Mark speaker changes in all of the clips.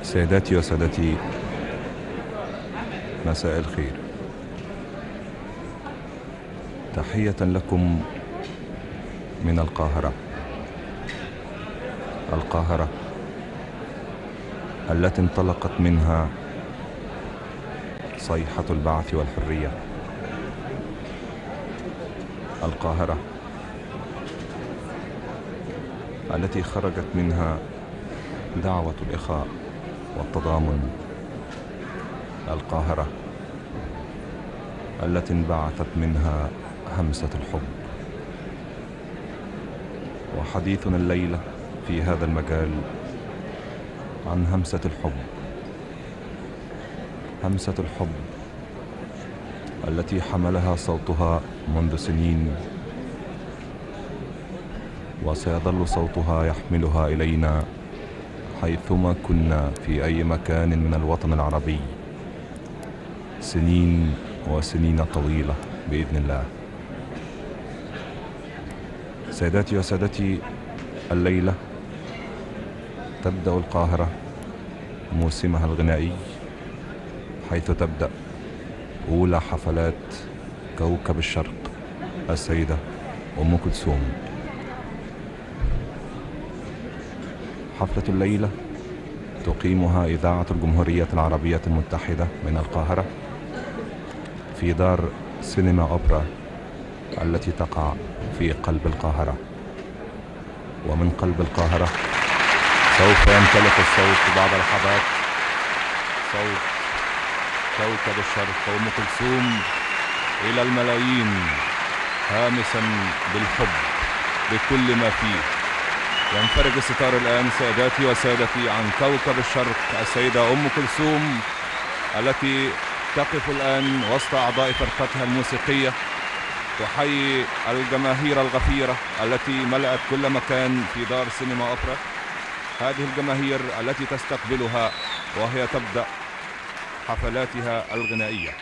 Speaker 1: سيداتي وسادتي مساء الخير تحية لكم من القاهرة القاهرة التي انطلقت منها صيحة البعث والحرية القاهرة التي خرجت منها دعوة الإخاء والتضامن القاهرة التي انبعثت منها همسة الحب وحديثنا الليلة في هذا المجال عن همسة الحب همسة الحب التي حملها صوتها منذ سنين وسيظل صوتها يحملها إلينا حيثما كنا في أي مكان من الوطن العربي سنين وسنين طويلة بإذن الله سيداتي وسادتي الليلة تبدأ القاهرة موسمها الغنائي حيث تبدأ أولى حفلات كوكب الشرق السيدة أم كلثوم حفلة الليلة تقيمها إذاعة الجمهورية العربية المتحدة من القاهرة في دار سينما أوبرا التي تقع في قلب القاهرة ومن قلب القاهرة سوف ينطلق الصوت بعد لحظات صوت كوكب الشرق وأم كلثوم إلى الملايين هامسا بالحب بكل ما فيه ينفرج الستار الآن ساداتي وسادتي عن كوكب الشرق السيدة أم كلثوم التي تقف الآن وسط أعضاء فرقتها الموسيقية تحيي الجماهير الغفيرة التي ملأت كل مكان في دار سينما أوبرا هذه الجماهير التي تستقبلها وهي تبدأ حفلاتها الغنائية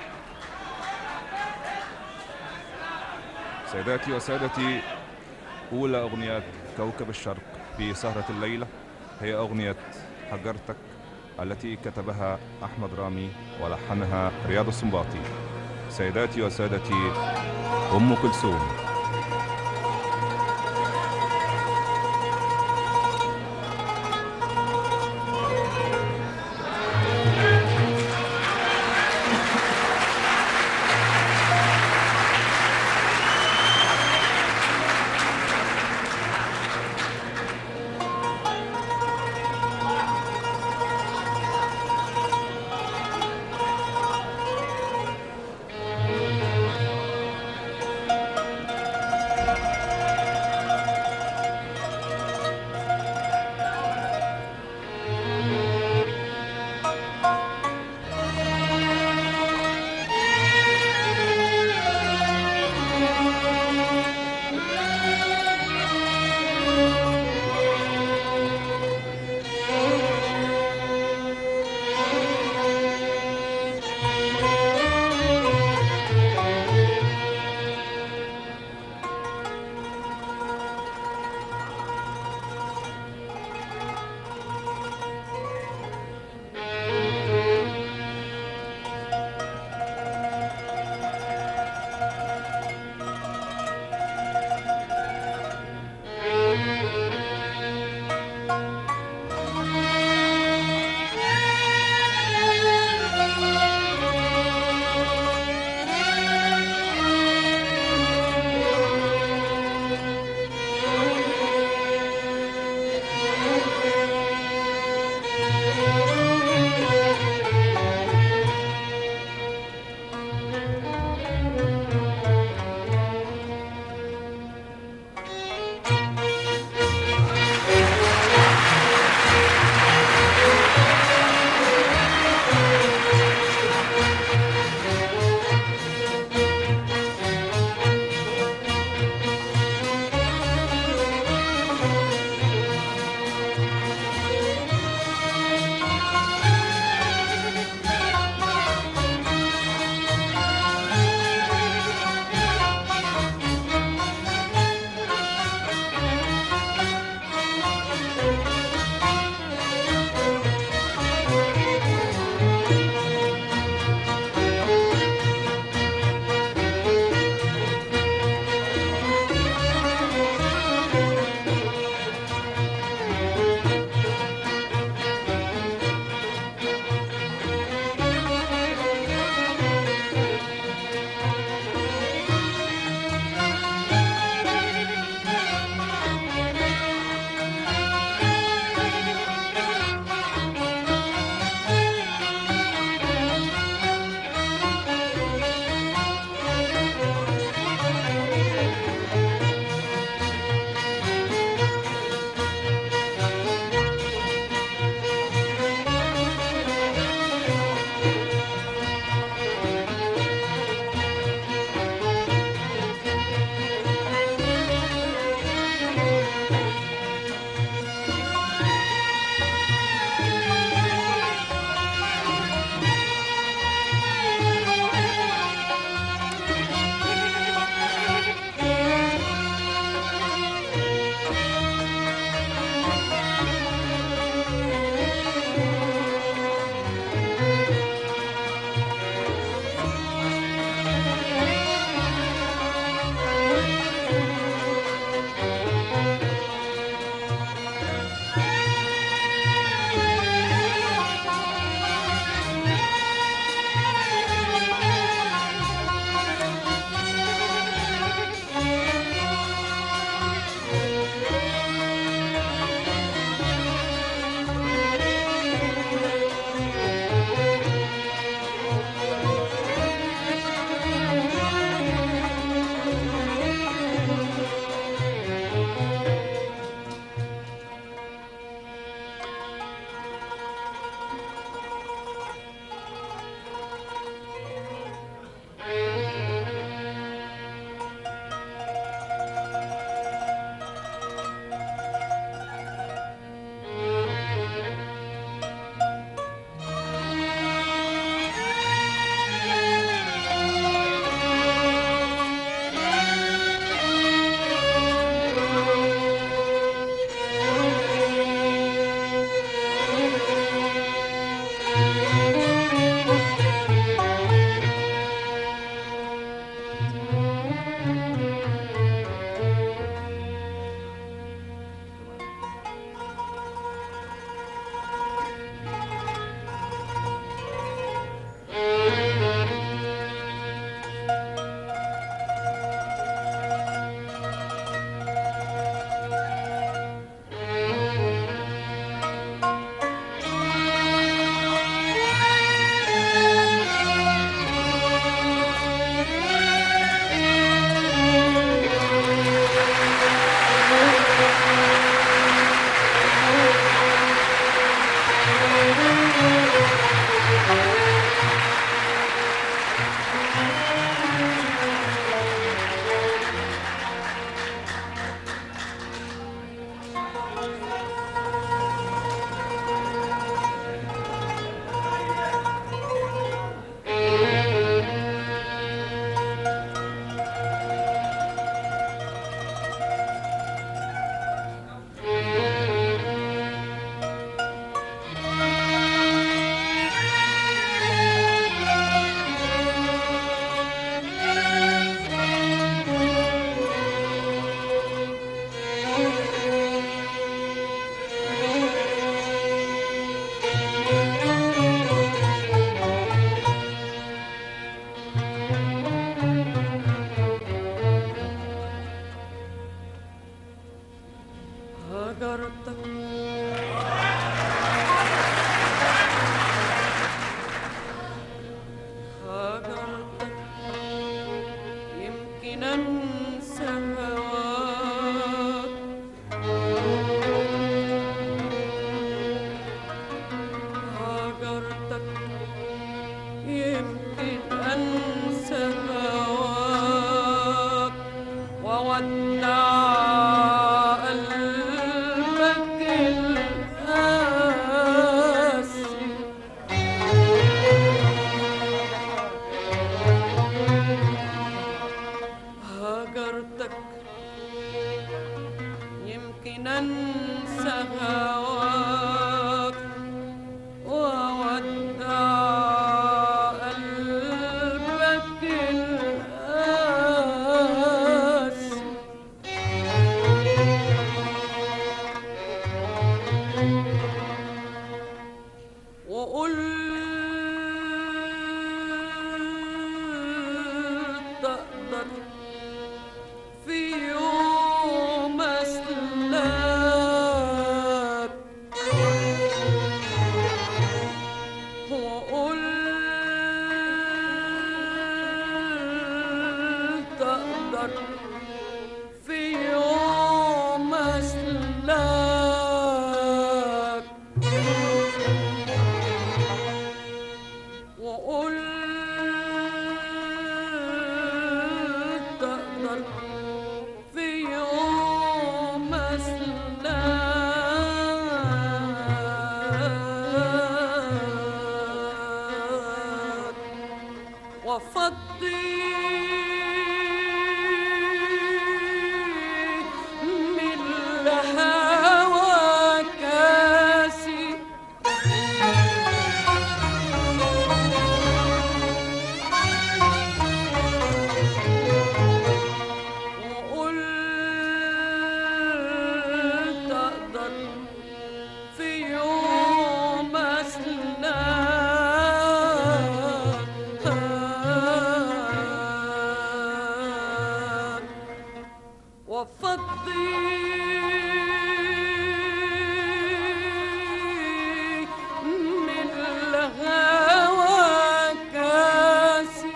Speaker 1: سيداتي وسادتي أولى أغنيات كوكب الشرق في سهرة الليلة هي أغنية هجرتك التي كتبها أحمد رامي ولحنها رياض السنباطي سيداتي وسادتي أم كلثوم
Speaker 2: هجرتك هجرتك يمكن انسى هواك هجرتك يمكن انسى هواك وودع قلبك القاسي هجرتك يمكن انسى هواك وودع قلبك القاسي وقلت اقدر في يوم اسلاك وقلت اقدر في يوم اسلاك وقلت اقدر في يوم اسلاك وفضي من الهوى كاسي وقلت اقدر في يوم اسلاك وفضي من الهوى كاسي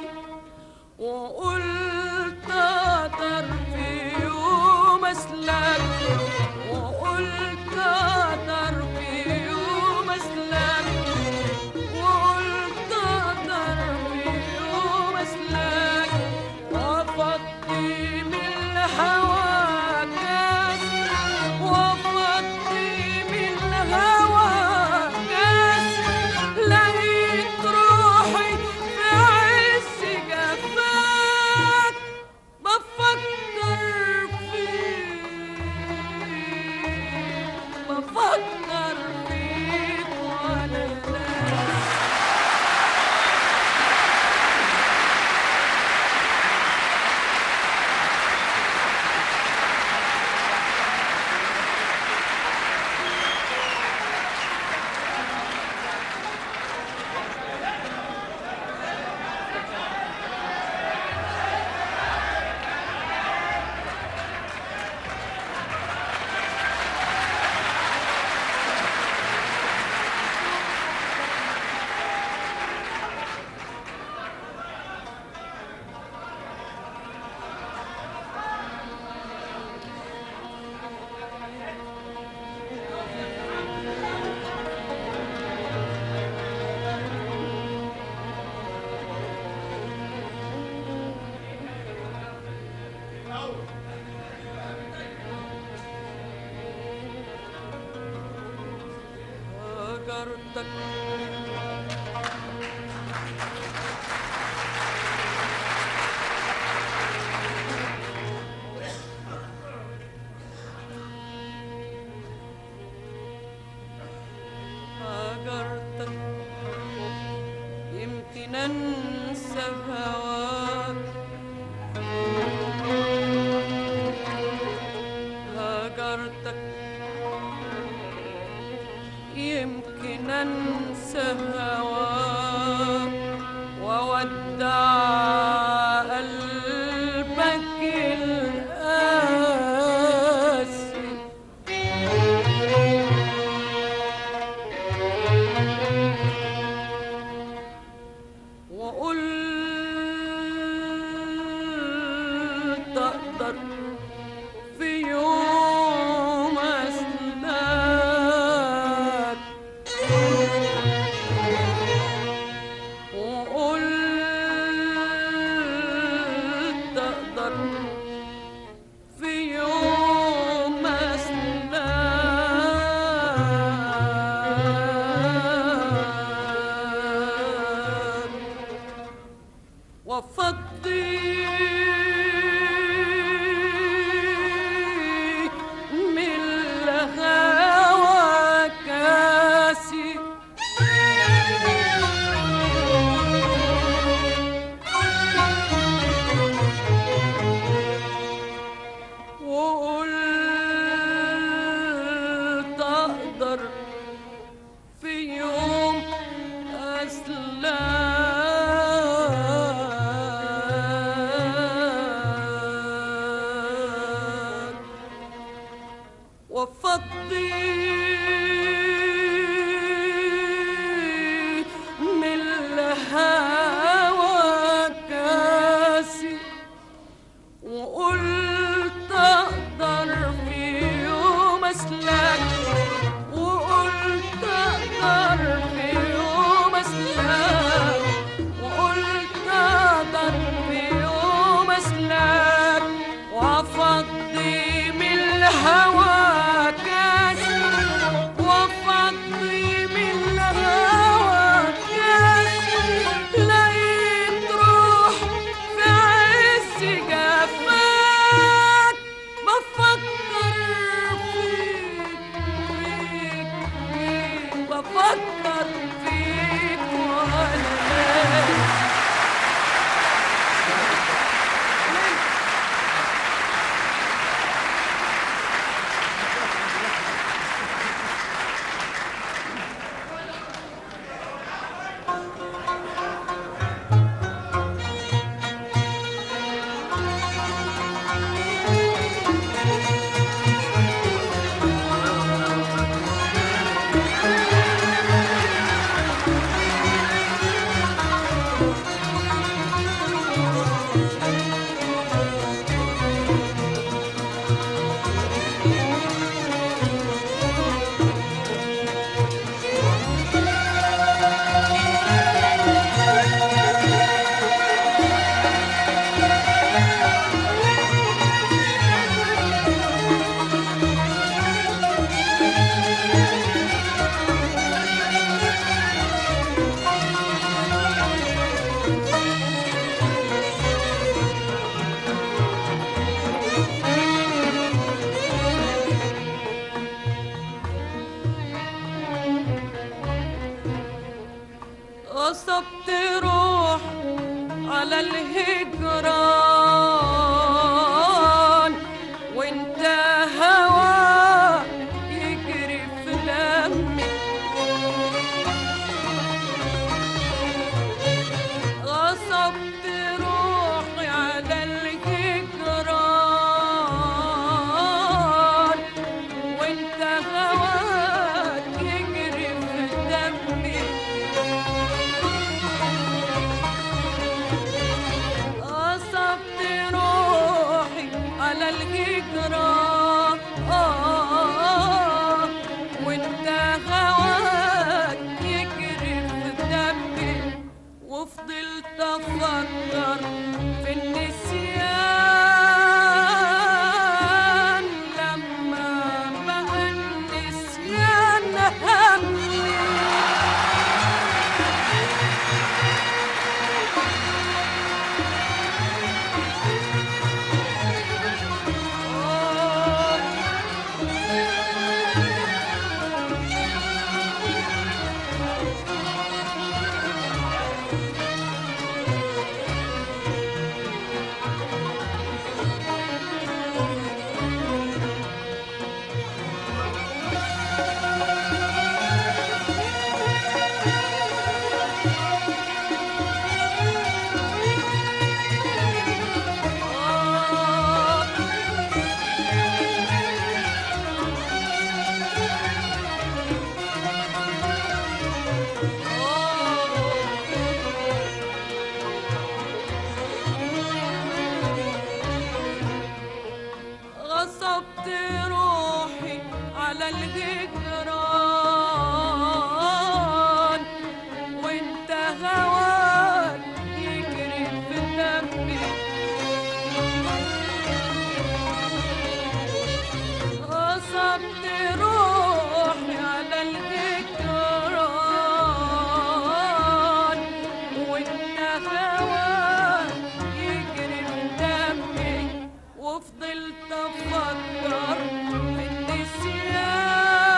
Speaker 2: وقلت اقدر في يوم اسلك وقلت اقدر في يوم اسلك وقلت اقدر في يوم اسلك وافضي من الهوى كاس وافضي من الهوى كاس لقيت روحي في عز جفاك بفكر فيك بفكر فيك وانا نايم هجرتك هجرتك يمكن انسى هواك هجرتك يمكن انسى هواك وودع قلبك القاسي بفكر في يوم أسلم وفضي من الهوى كاسي وقلت اقدر في يوم اسلك وقلت اقدر في يوم اسلك وقلت اقدر في يوم اسلك وافضي من الهوى كاسي وافضي من الهوى كاسي لقيت روح في عز جفاك بفكر فيك فيك فيك بفكر فيك وانا نايم غصبت روح على الهجران وانت هوا يجري في دمي غصبت روحي على الهجران وانت هواك يجري في دمي غصبت روحي على الهجرة آه وانت هواك يجري في دمي وفضلت افكر في النسيان لما بقى النسيان همي غصبت روحي على الهجران وانت هواك يجري في دمي غصبت روحي على الهجران وانت هواك يجري في دمي وفضلت افكر في النسيان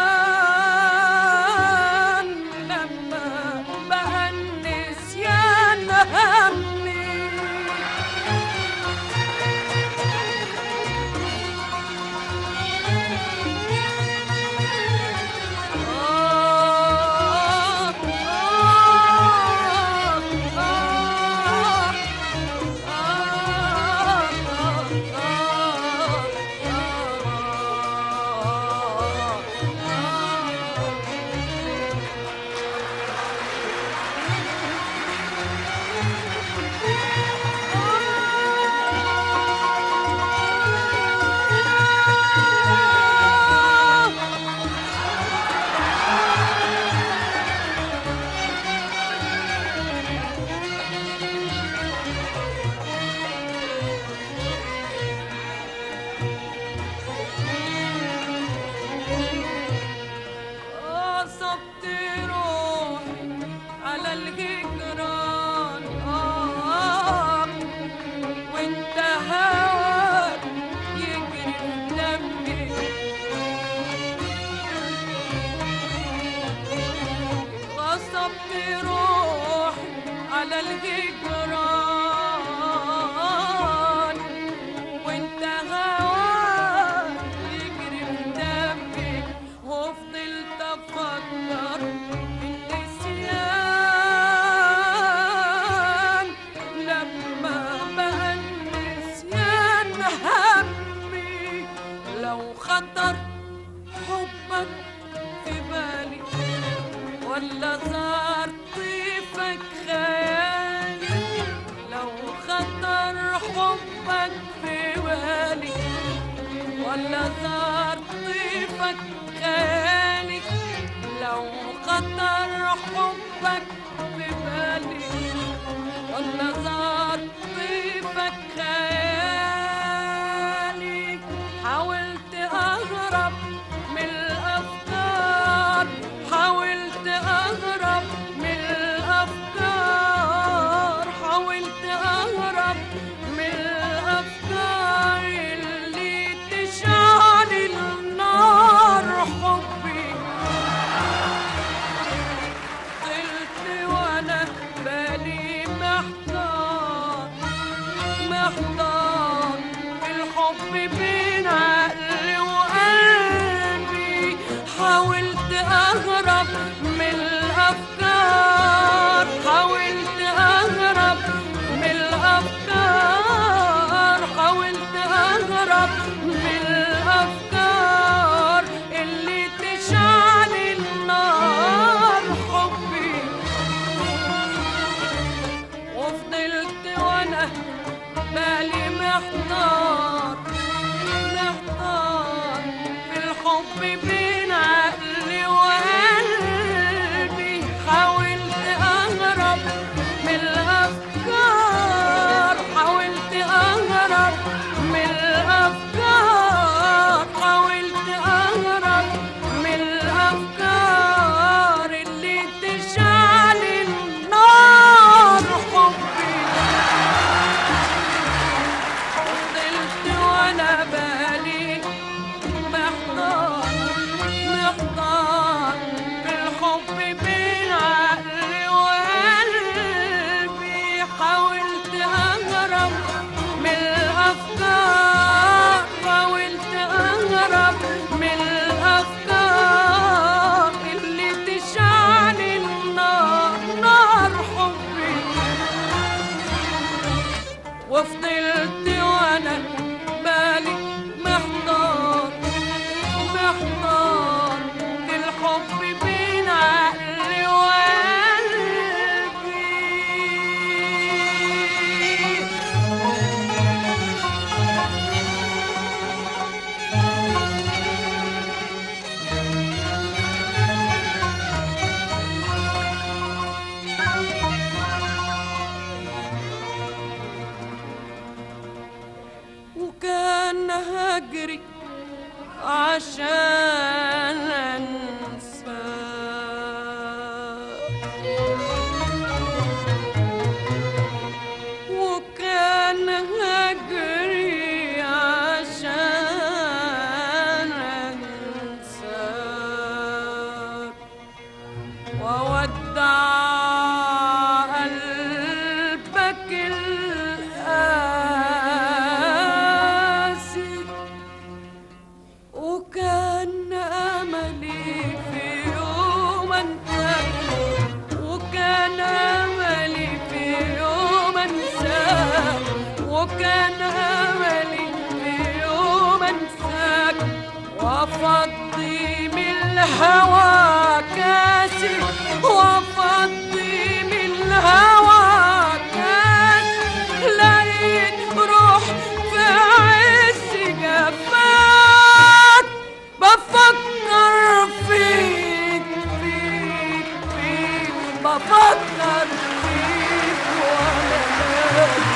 Speaker 2: طيفك في بالي ولا زار طيفك خيالي لو خطر حبك في بالي ولا زار طيفك خيالي لو خطر حبك في بالي ولا زار طيفك خيالي حاولت أهرب من الأفكار حاولت أهرب من الأفكار حاولت أهرب من الأفكار اللي تشعل النار حبي قلت وانا بالي محتار محتار في الحب بين عقلي وقلبي حاولت اهرب من الافكار حاولت اهرب من الافكار حاولت اهرب من الافكار اللي تشعل النار حبي وفضلت وانا بالي محتار محتار في الحب بين عقلي وقلبي حاولت اهرب من الافكار حاولت اهرب من الافكار حاولت اهرب من الافكار اللي تشعل النار حبي فضلت وانا بالي محتار محتار بالحب بين عقلي وقلبي حاولت اهرب من الافكار حاولت اهرب من الافكار اللي تشعل النار نار حبي وفضلت وانا بالي محتار محتار في الحب بين عقلي وقلبي وكان هجري عشان انسى وكان هجري عشان انسى وودع قلبك القاسي وكان أملي في يوم أنساك وكان أملي في يوم أنساك وكان أملي في يوم أنساك وأفضي من الهوى كاسي وأفضي من الهوى كاسي لقيت روح في عز جفاك بفكر فيك فيك فيك بفكر فيك وانا نايم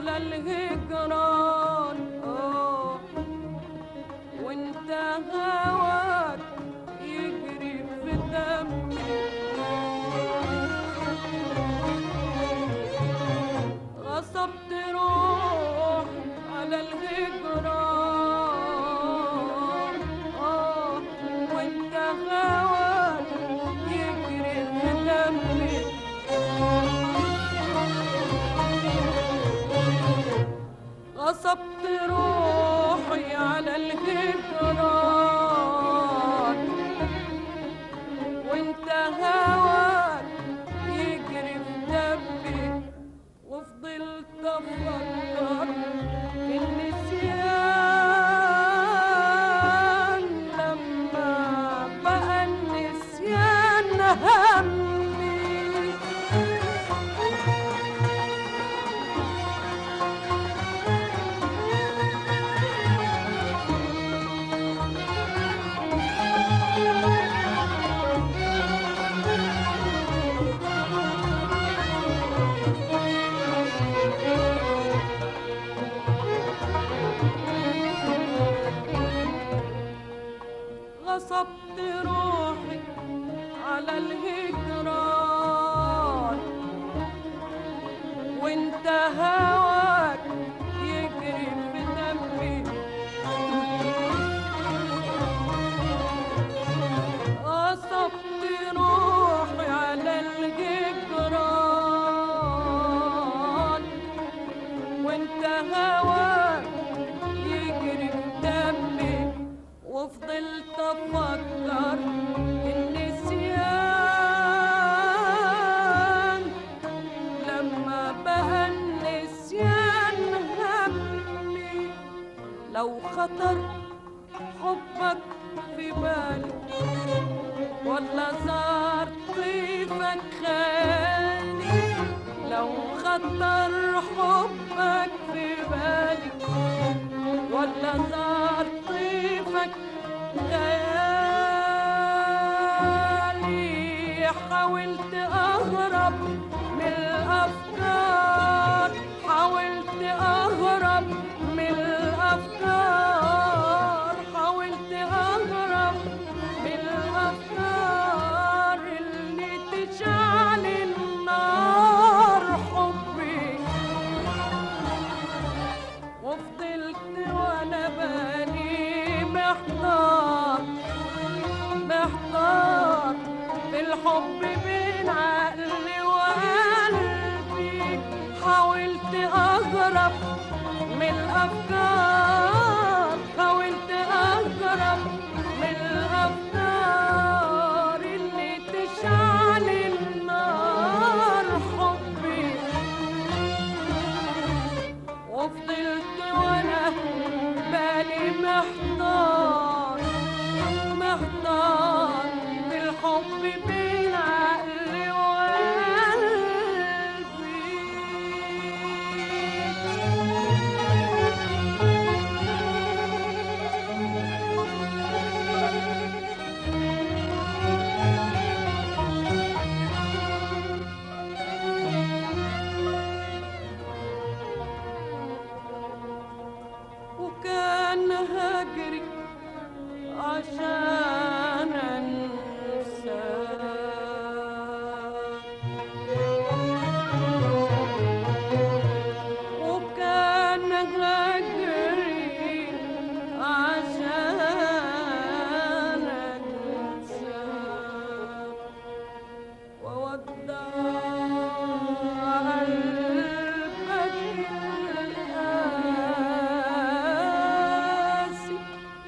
Speaker 2: على الهجران آه وانت هواك يجري في دمي غصبت روح على الهجران آه وانت هواك يجري في دمي غصبت روحي على الهجران وانت هواك يجري في دمي وفضلت افكر في النسيان لما بقى النسيان همي غصبت روحي على الهجران وانت هواك يجري في دمي غصبت روحي على الهجران وانت هواك يجري في دمي وفضلت افكر النسيان لما بقى النسيان همي لو خطر حبك في بالي ولا زار طيفك خيالي لو خطر حبك في بالي ولا زار طيفك خيالي حاولت أهرب من الأفكار حاولت أهرب من الأفكار حاولت أهرب من الأفكار اللي تشعل النار حبي وفضلت وانا بالي محتار محتار في الحب بين عقلي وقلبي حاولت اهرب من الافكار حاولت اهرب من الافكار اللي تشعل النار حبي وفضلت وانا بالي محتار محتار بالحب بين عقلي وقلبي وكان هجري عشان انسى وكان هجري عشان انسى وودع قلبك القاسي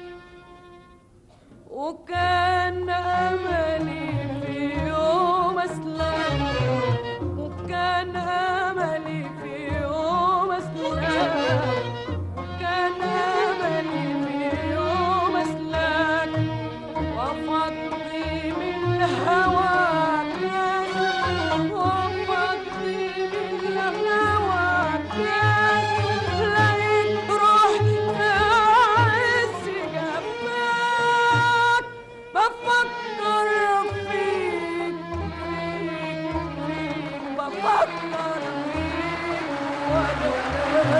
Speaker 2: وكان أملي في يوم أسلم وكان أملي في يوم أسلم وكان أملي في يوم أسلم وفضي من هواك وفضي من هواك لقيت روح في عز جفاك بفكر فيك فيك فيك بفكر فيك وانا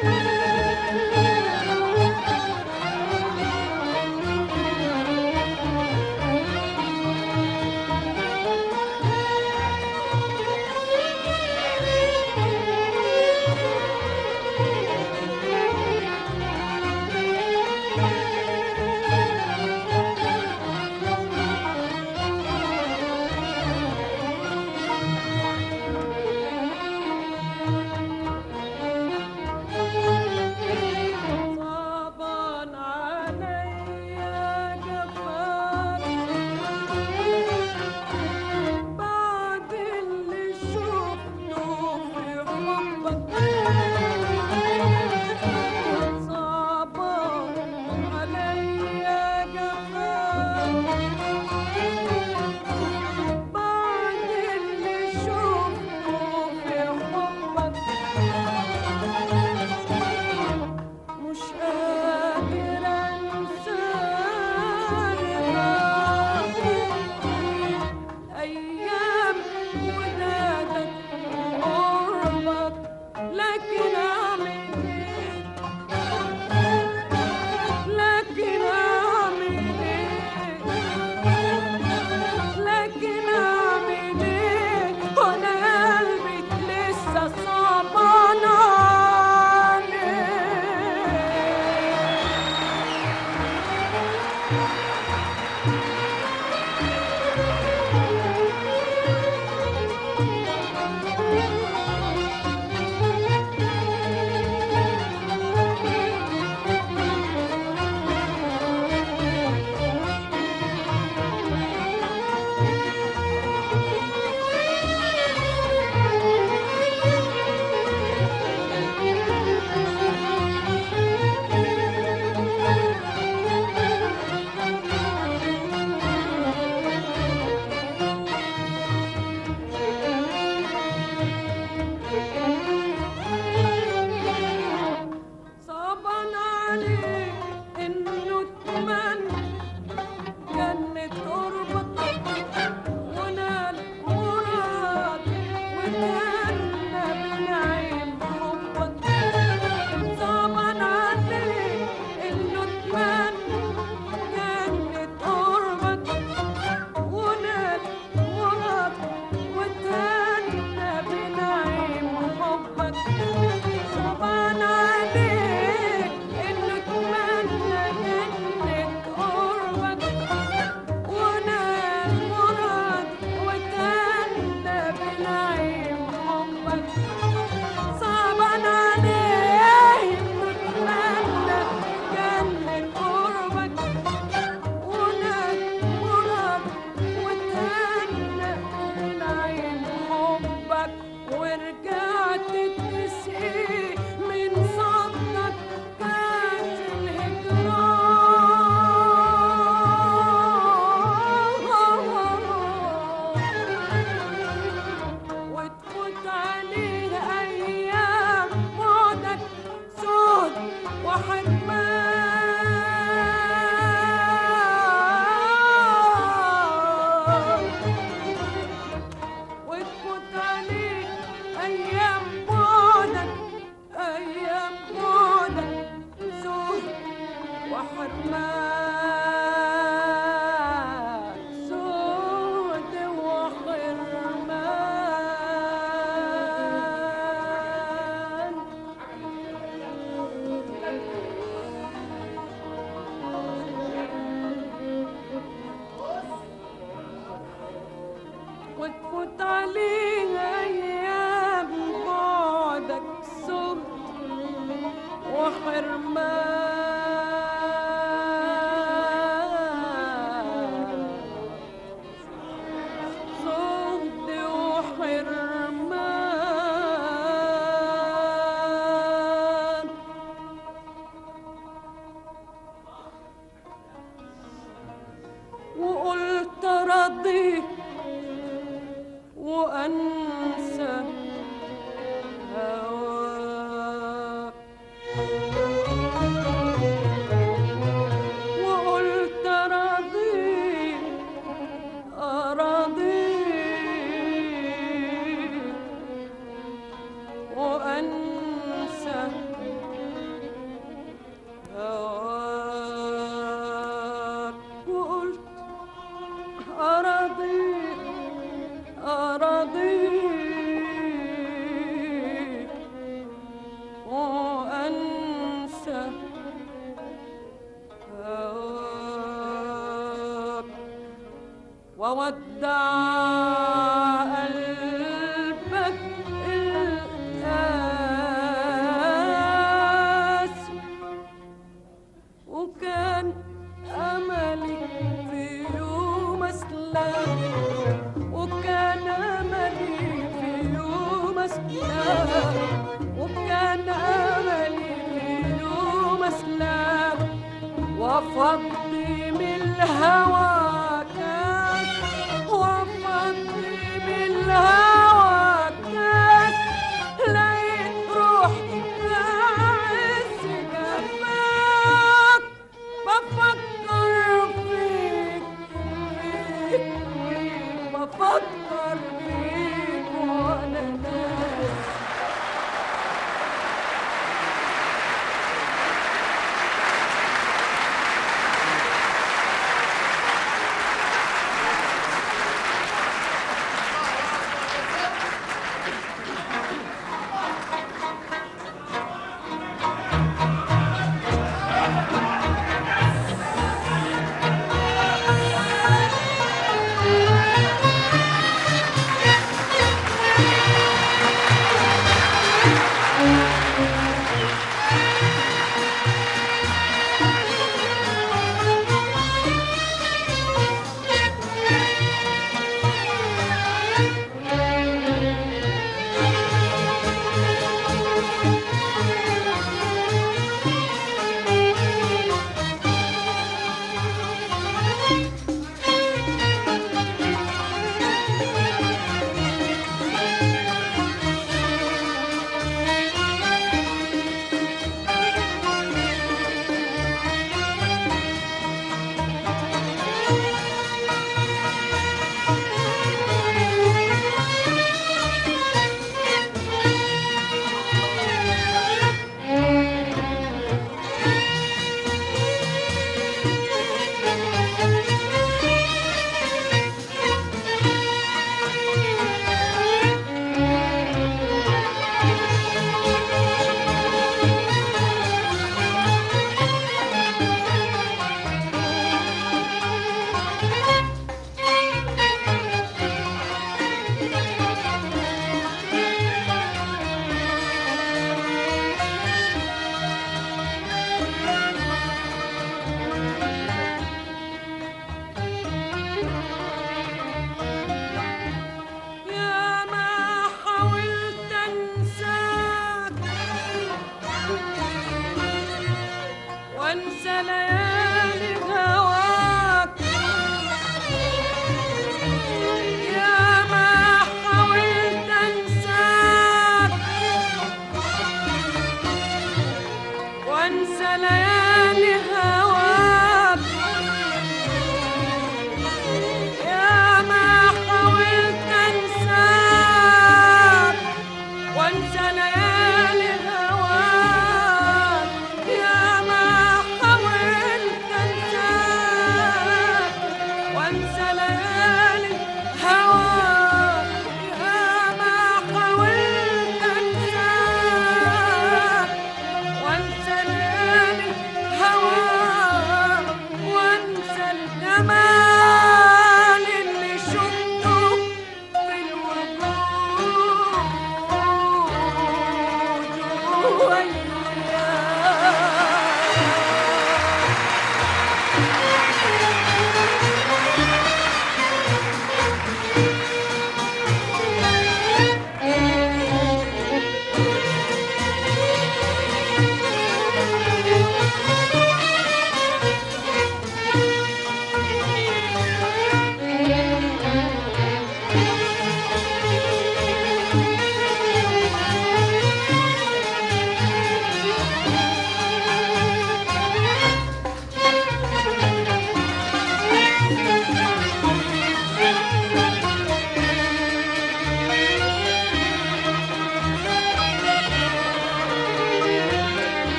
Speaker 2: صعبان عليا جفاك بعد اللي شفته في حبك صعبان عليا جفاك بعد اللي شفته في حبك مش قادر انسى رضاك ايام ودادك قربك لكن اعمل ايه لكن اعمل ايه لكن اعمل ايه وانا قلبي لسه صعبان عليه صعبان عليك انه اتمنى جنة قربك ونال مراد وتهنى بنعيم حبك صعبان عليك انه اتمنى جنة قربك ونال مراد وتهنى بنعيم حبك صعبان عليك انه اتمنى جنة قربك وانا المراد وتهنى بنعيم حبك صعبان عليك انه اتمنى جنة قربك وانا المراد وتهنى بنعيم حبك ورجعت تسقي من صدك كاس الهجران وتفوت عليه ايام بعدك سود وحرمان وتفوت عليك ايام بعدك ايام بعدك سود وحرمان سود وحرمان وتفوت عليه ايام بعدك سود وحرمان صد وحرمان وقلت رضيت وأنسى هواك وودع قلبك القاس وكان أملي في يوم أسلم وكان أملي في يوم أسلم وكان أملي في يوم أسلم وفضي من الهوى كاس وفضي من الهوى كاس لقيت روحي في عز جفاك بفكر فيك فيك فيك بفكر فيك وانا ناس يا ما حاولت انساك وانسى ليالي هواك يا ما حاولت انساك وانسى ليالي هواك يا ما حاولت انساك وانسى ليالي هواك يا ما حاولت انساك وانسى ليالي هواك يا ما حاولت انساك وانسى ليالي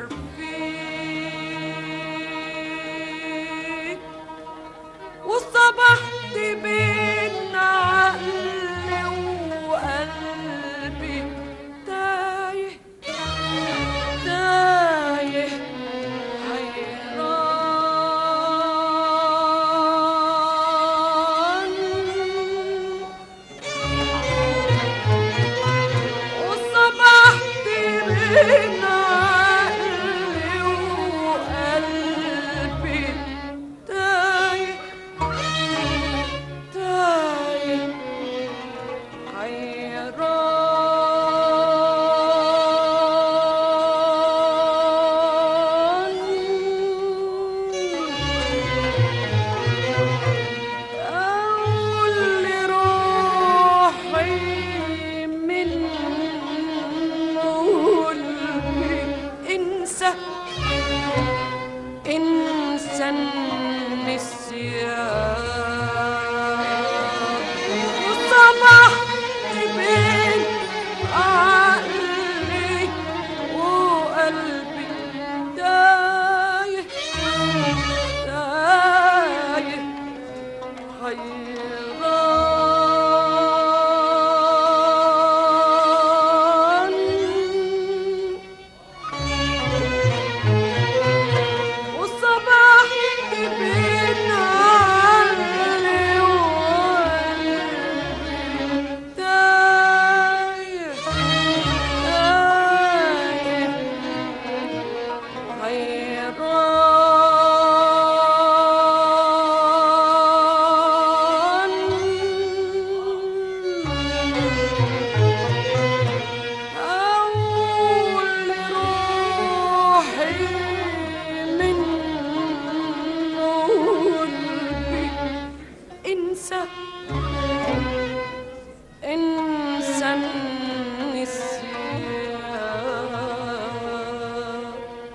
Speaker 2: فيك وصبحت بين عقلي وقلبي تايه تايه حيران وصبحت بين عقلي وقلبي تايه تايه حيران أقول لروحي من قلبي انسى انسى النسيان وصبحت بين عقلي وقلبي تايه تايه حيران وصبحت بين عقلي وقلبي تايه تايه حيران أقول لروحي من قلبي انسى انسى النسيان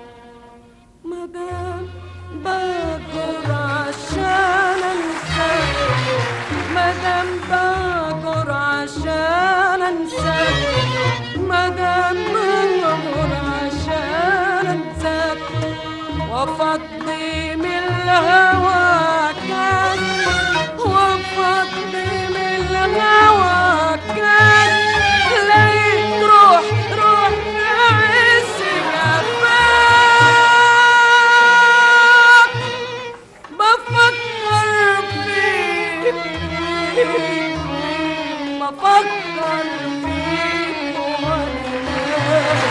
Speaker 2: مدام بقدر عشان انساك مدام بقدر عشان انساك مدام بقدر عشان انساك وافضي من الهوى كان وافضي من الهوى كان لقيت روح روح عز جفاك بفكر فيك بفكر فيك وأنا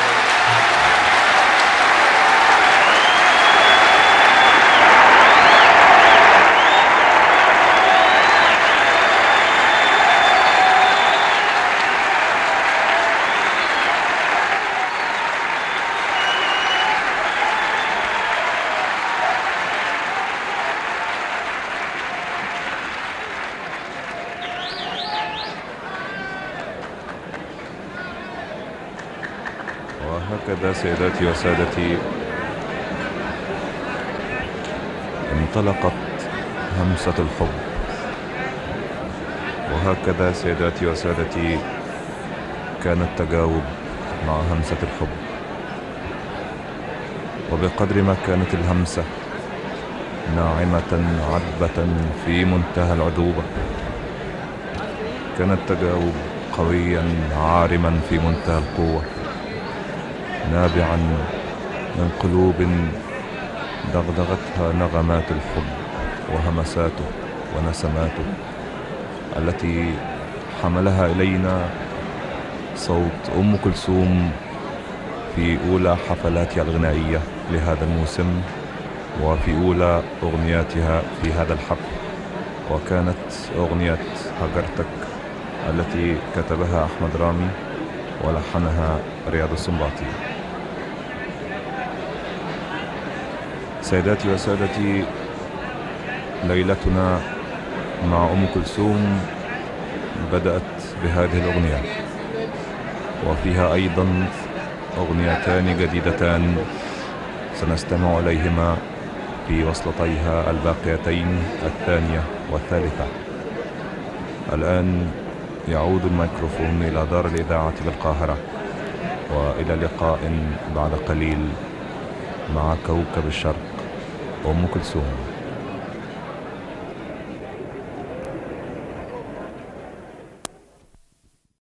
Speaker 1: وهكذا سيداتي وسادتي انطلقت همسة الحب وهكذا سيداتي وسادتي كان التجاوب مع همسة الحب وبقدر ما كانت الهمسة ناعمة عذبة في منتهى العذوبة كان التجاوب قويا عارما في منتهى القوة نابعا من قلوب دغدغتها نغمات الحب وهمساته ونسماته التي حملها إلينا صوت أم كلثوم في أولى حفلاتها الغنائية لهذا الموسم وفي أولى أغنياتها في هذا الحفل وكانت أغنية هجرتك التي كتبها أحمد رامي ولحنها رياض السنباطي سيداتي وسادتي ليلتنا مع أم كلثوم بدأت بهذه الأغنية وفيها أيضا أغنيتان جديدتان سنستمع إليهما في وصلتيها الباقيتين الثانية والثالثة الآن يعود الميكروفون إلى دار الإذاعة بالقاهرة وإلى لقاء بعد قليل مع كوكب الشرق أم كلثوم